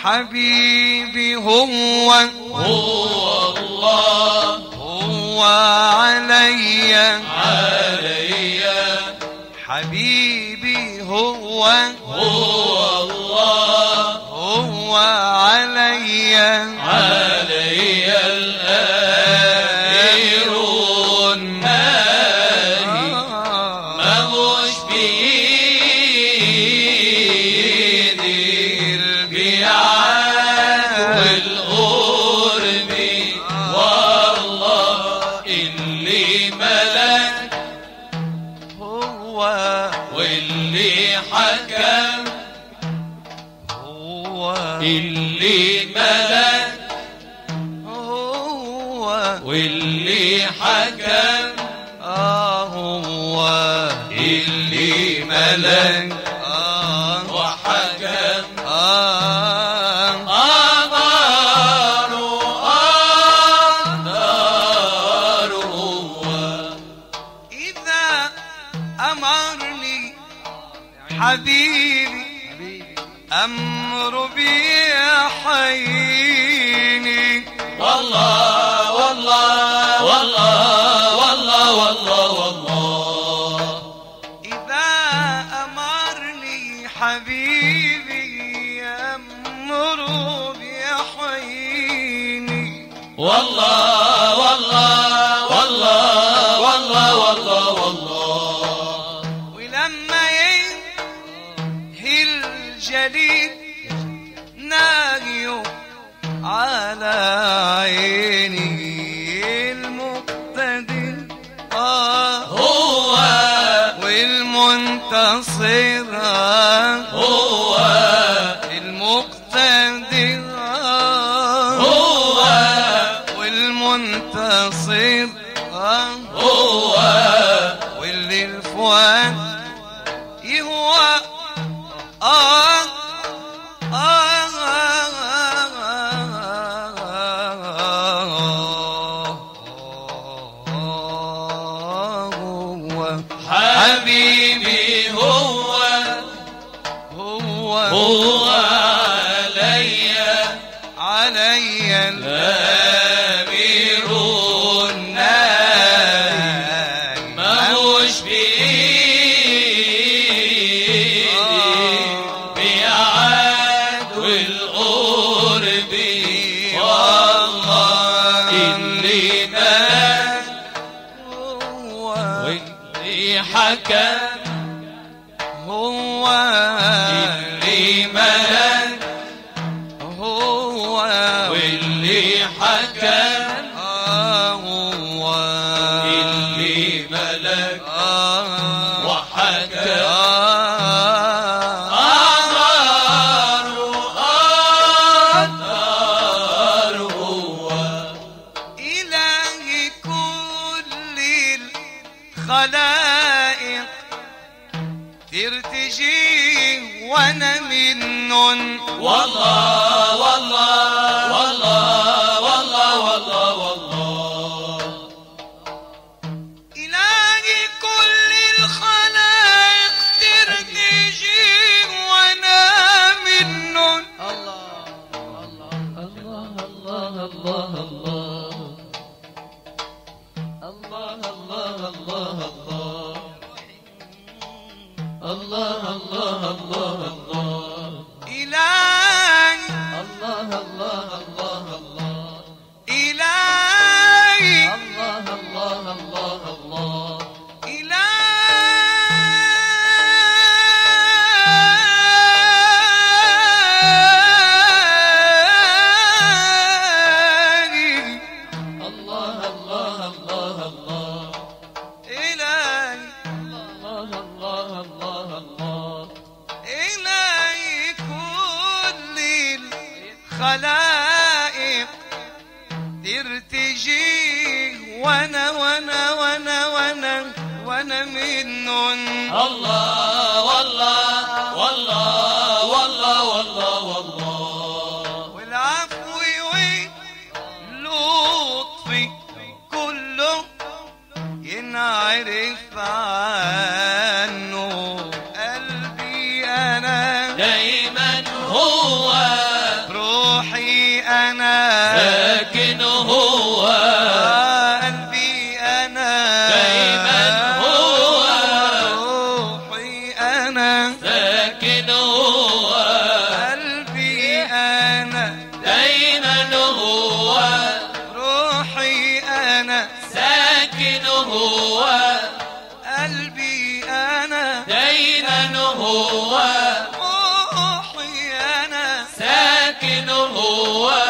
حبيبي هو هو الله هو علي علي حبيبي هو هو الله هو علي علي الأمير الناهي ماهوش بإيدي البيعات والقرب والله اللي ملك هو واللي حكم هو اللي ملك هو واللي حكم آه هو اللي ملك آه وحكم آه أمر أقدر هو إذا أمرني حبيبي أمر بيحييني والله والله والله والله والله والله إذا أمرني حبيبي أمر بيحييني والله والله والله والله والله والله ولما ينهي الجليد ناقيه على عيني المقتدر آه هو والمنتصر آه هو المقتدر آه هو والمنتصر آه هو واللي الفؤاد يهوى آه آه هو حبيبي هو هو هو علي علي الأمير الناهي ماهوش بإيدي بيعاد والقرب والله اللي مات هو واللي حكم هو اللي ملك هو واللي حكم آه هو اللي ملك آه وحكم آه أمر أقدر هو إله كل الخلائق ترتجي وانا من والله والله والله والله والله والله إله كل الخلائق ترتجي وانا من الله الله الله الله الله الله الله الله الله الله الله الله الله إله الله الله الله الله إلهي الله الله الله الله إلهي الله الله الله الله إلهي الله الله الله الله إلهي كل الخلائق ترتجي وانا وانا وانا وانا وانا من الله والله والله والله والله والله والعفو واللطف كله ينعرف عنه قلبي انا دايما هو منه هو